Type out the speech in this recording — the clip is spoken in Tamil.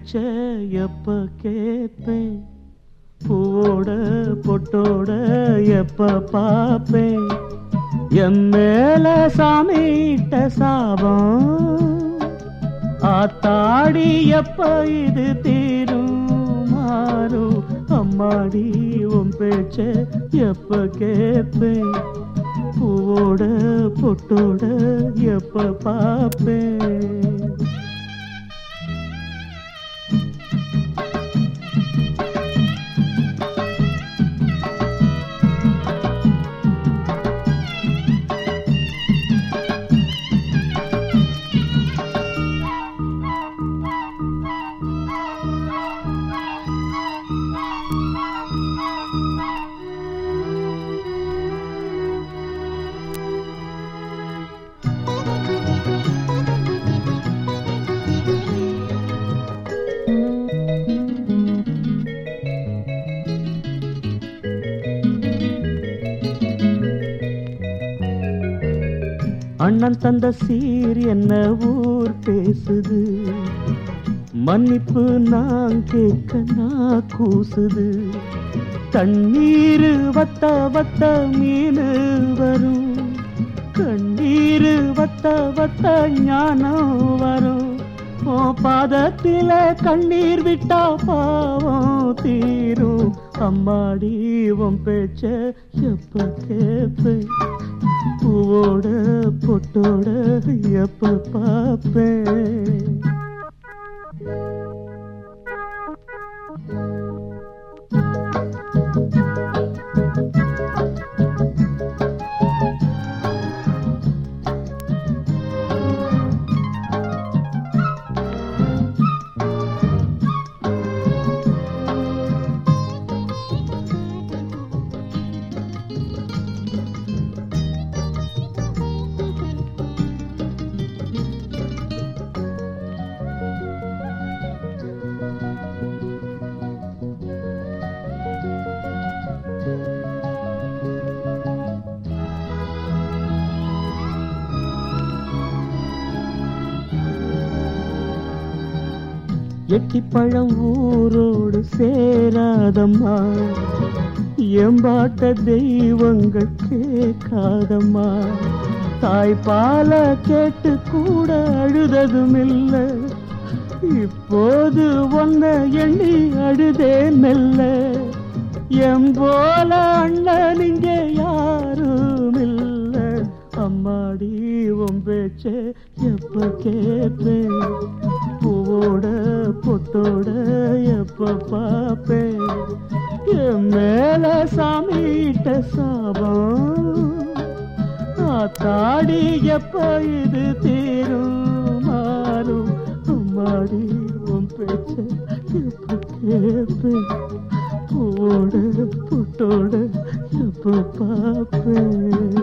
பேச்ச எப்ப கேப்பேன் பூவோட பொட்டோட எப்ப பாப்பேன் என் மேல சாமிட்ட சாபம் ஆத்தாடி எப்ப இது தீரும் மாறும் அம்மாடி உன் பேச்ச எப்ப கேப்பேன் பூவோட பொட்டோட எப்ப பாப்பேன் அண்ணன் தந்த சீர் என்ன ஊர் பேசுது மன்னிப்பு நான் கேட்க நான் கூசுது தண்ணீர் வத்த வத்த மீன் வரும் கண்ணீர் வத்த வத்த ஞானம் வரும் ஓ பாதத்தில கண்ணீர் விட்டா பாவம் தீரும் அம்மாடி உன் பேச்ச எப்ப கேப்பேன் பூவோட பொட்டோட எப்ப பாப்பேன் எட்டிப்பழம் ஊரோடு சேராதம்மா எம்பாட்ட தெய்வங்கள் கேட்காதம்மா தாய்ப்பால கேட்டு கூட அழுததும் இல்ல இப்போது ஒன்ன எண்ணி அழுதே மெல்ல எம்போல அண்ணன் இங்கே யாரும் இல்ல அம்மாடி உன் பேச்ச எப்ப கேட்பேன் பூவோட பொட்டோட எப்ப பாப்பேன் என் மேல சாமிட்ட சாபம் ஆத்தாடி எப்ப இது தீரும் மாறும் அம்மாடி உன் பேச்ச எப்ப கேட்பேன் பூவோட பொட்டோட எப்ப பாப்பேன்